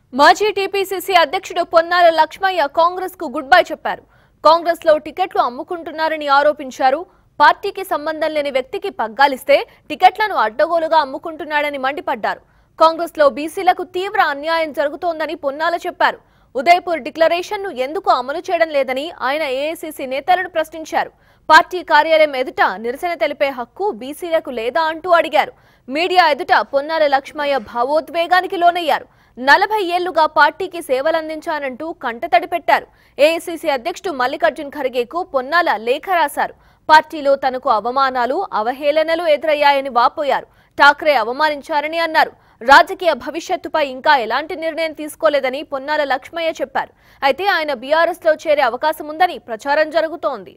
మాజీ టీపీసీసీ అధ్యక్షుడు పొన్నాల లక్ష్మయ్య కాంగ్రెస్ కు గుడ్ బై చెప్పారు కాంగ్రెస్ లో టికెట్లు అమ్ముకుంటున్నారని ఆరోపించారు పార్టీకి సంబంధం లేని వ్యక్తికి పగ్గాలిస్తే టికెట్లను అడ్డగోలుగా అమ్ముకుంటున్నాడని మండిపడ్డారు కాంగ్రెస్ లో బీసీలకు తీవ్ర అన్యాయం జరుగుతోందని పొన్నాల చెప్పారు ఉదయపూర్ డిక్లరేషన్ ను ఎందుకు అమలు చేయడం లేదని ఆయన ఏఐసీసీ నేతలను ప్రశ్నించారు పార్టీ కార్యాలయం ఎదుట నిరసన తెలిపే హక్కు బీసీలకు లేదా అంటూ అడిగారు మీడియా ఎదుట పొన్నాల లక్ష్మయ్య భావోద్వేగానికి లోనయ్యారు నలభై ఏళ్లుగా పార్టీకి సేవలందించానంటూ కంటతడి పెట్టారు ఏఐసీసీ అధ్యక్షుడు మల్లికార్జున్ ఖర్గేకు పొన్నాల లేఖ రాశారు పార్టీలో తనకు అవమానాలు అవహేళనలు ఎదురయ్యాయని వాపోయారు ఠాక్రే అవమానించారని అన్నారు రాజకీయ భవిష్యత్తుపై ఇంకా ఎలాంటి నిర్ణయం తీసుకోలేదని పొన్నాల లక్ష్మయ్య చెప్పారు అయితే ఆయన బీఆర్ఎస్ లో చేరే అవకాశం ఉందని ప్రచారం జరుగుతోంది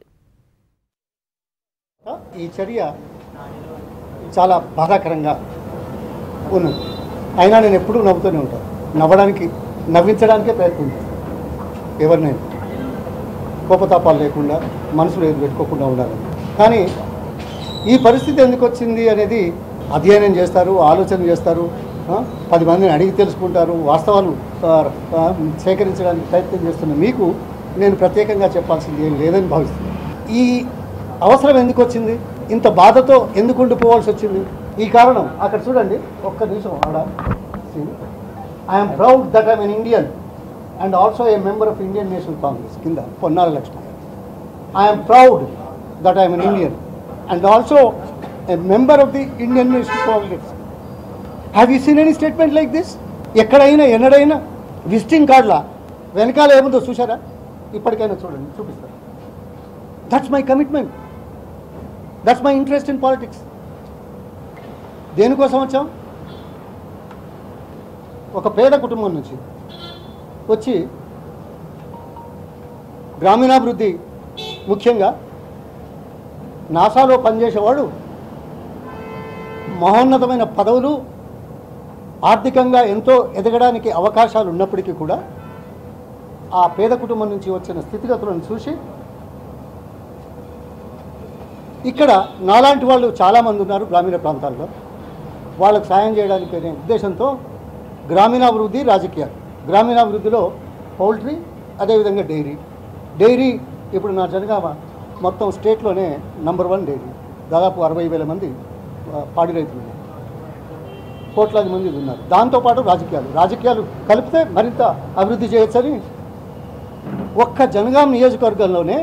ఈ చర్య చాలా బాధాకరంగా ఉన్నది అయినా నేను ఎప్పుడూ నవ్వుతూనే ఉంటాను నవ్వడానికి నవ్వించడానికే ప్రయత్నం చేస్తాను ఎవరినైనా కోపతాపాలు లేకుండా మనసులో ఏది పెట్టుకోకుండా ఉండాలి కానీ ఈ పరిస్థితి ఎందుకు వచ్చింది అనేది అధ్యయనం చేస్తారు ఆలోచన చేస్తారు ఆ, పది మందిని అడిగి తెలుసుకుంటారు వాస్తవాలు ఆ, ఆ, సేకరించడానికి ప్రయత్నం చేస్తున్న మీకు నేను ప్రత్యేకంగా చెప్పాల్సింది ఏం లేదని భావిస్తున్నాను ఈ అవసరం ఎందుకు వచ్చింది ఇంత బాధతో ఎందుకు ఉండిపోవాల్సి వచ్చింది ఈ కారణం అక్కడ చూడండి ఒక్క నిమిషం ఆడ I'm proud that I'm an Indian and also a member of Indian National Congress కింద Ponnala Lakshmaiah I am proud that I am an Indian and also a member of the Indian National Congress. Have you seen any statement like this? ఎక్కడైనా ఎన్నడైనా visiting కార్డులా వెనకాల ఏముందో చూసారా ఇప్పటికైనా చూడండి చూపిస్తారు that's my commitment that's my interest in politics దేనికోసం వచ్చాం ఒక పేద కుటుంబం నుంచి వచ్చి గ్రామీణాభివృద్ధి ముఖ్యంగా నాసాలో పనిచేసేవాడు మహోన్నతమైన పదవులు ఆర్థికంగా ఎంతో ఎదగడానికి అవకాశాలు ఉన్నప్పటికీ కూడా ఆ పేద కుటుంబం నుంచి వచ్చిన స్థితిగతులను చూసి ఇక్కడ నాలాంటి వాళ్ళు చాలామంది ఉన్నారు గ్రామీణ ప్రాంతాల్లో వాళ్ళకు సాయం చేయడానికి అనే ఉద్దేశంతో గ్రామీణాభివృద్ధి రాజకీయాలు గ్రామీణాభివృద్ధిలో పౌల్ట్రీ అదేవిధంగా డైరీ డైరీ ఇప్పుడు నా జనగామ మొత్తం స్టేట్లోనే నంబర్ వన్ డైరీ దాదాపు అరవై వేల మంది ఆ, పాడి రైతులు ఉన్నారు కోట్లాది మంది ఉన్నారు దాంతోపాటు రాజకీయాలు రాజకీయాలు కలిపితే మరింత అభివృద్ధి చేయొచ్చని ఒక్క జనగాం నియోజకవర్గంలోనే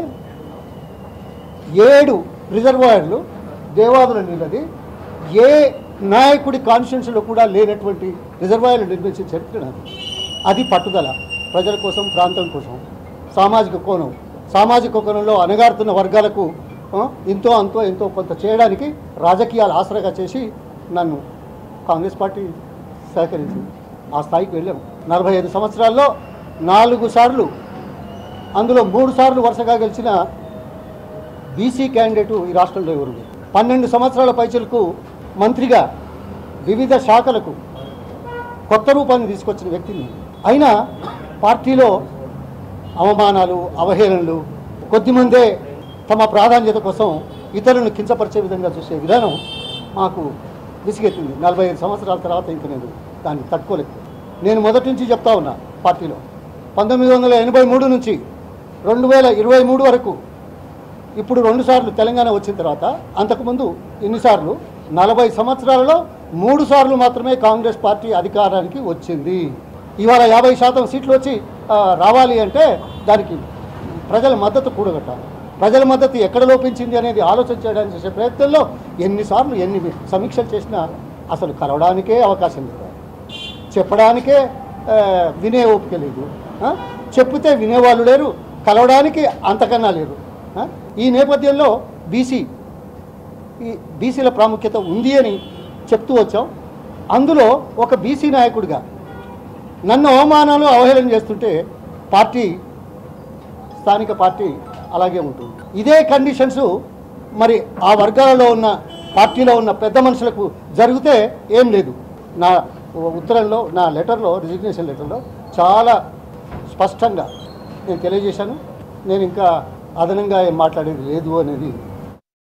ఏడు రిజర్వాయర్లు దేవాదుల నీళ్ళది ఏ నాయకుడి కాన్స్టిట్యూన్సీలో కూడా లేనటువంటి రిజర్వాయర్లు నిర్మించిన చరిత్ర నాది అది పట్టుదల ప్రజల కోసం ప్రాంతం కోసం సామాజిక కోణం సామాజిక కోణంలో అణగారుతున్న వర్గాలకు ఆ, ఇంతో అంతో ఎంతో కొంత చేయడానికి రాజకీయాలు ఆసరాగా చేసి నన్ను కాంగ్రెస్ పార్టీ సహకరించింది ఆ స్థాయికి వెళ్ళాము నలభై ఐదు సంవత్సరాల్లో నాలుగు సార్లు అందులో మూడు సార్లు వరుసగా గెలిచిన బీసీ క్యాండిడేటు ఈ రాష్ట్రంలో ఎవరు లేరు. పన్నెండు సంవత్సరాల పైచలకు మంత్రిగా వివిధ శాఖలకు కొత్త రూపాన్ని తీసుకొచ్చిన వ్యక్తిని అయినా పార్టీలో అవమానాలు అవహేళనలు కొద్దిమందే తమ ప్రాధాన్యత కోసం ఇతరులను కించపరిచే విధంగా చూసే విధానం మాకు విసిగెత్తింది నలభై ఐదు సంవత్సరాల తర్వాత ఇంక నేను దాన్ని తట్టుకోలేదు నేను మొదటి నుంచి చెప్తా ఉన్నా పార్టీలో పంతొమ్మిది వందల ఎనభై మూడు నుంచి రెండు వేల ఇరవై మూడు వరకు ఇప్పుడు రెండు సార్లు తెలంగాణ వచ్చిన తర్వాత అంతకుముందు ఎన్నిసార్లు నలభై సంవత్సరాలలో మూడు సార్లు మాత్రమే కాంగ్రెస్ పార్టీ అధికారానికి వచ్చింది ఇవాళ యాభై శాతం సీట్లు వచ్చి ఆ, రావాలి అంటే దానికి ప్రజల మద్దతు కూడగట్టాలి ప్రజల మద్దతు ఎక్కడ లోపించింది అనేది ఆలోచన చేయడానికి చేసే ప్రయత్నంలో ఎన్నిసార్లు ఎన్ని సమీక్షలు చేసినా అసలు కలవడానికే అవకాశం లేదు చెప్పడానికే ఆ, వినే ఓపిక లేదు ఆ? చెప్తే వినేవాళ్ళు లేరు కలవడానికి అంతకన్నా లేరు ఆ? ఈ నేపథ్యంలో బీసీ ఈ బీసీల ప్రాముఖ్యత ఉంది అని చెప్తూ వచ్చాం అందులో ఒక బీసీ నాయకుడిగా నన్ను అవమానాలు అవహేళన చేస్తుంటే పార్టీ స్థానిక పార్టీ అలాగే ఉంటుంది ఇదే కండిషన్స్ మరి ఆ వర్గాలలో ఉన్న పార్టీలో ఉన్న పెద్ద మనుషులకు జరిగితే ఏం లేదు నా ఉత్తరంలో నా లెటర్లో రిజిగ్నేషన్ లెటర్లో చాలా స్పష్టంగా నేను తెలియజేశాను నేను ఇంకా అదనంగా ఏం మాట్లాడేది లేదు అనేది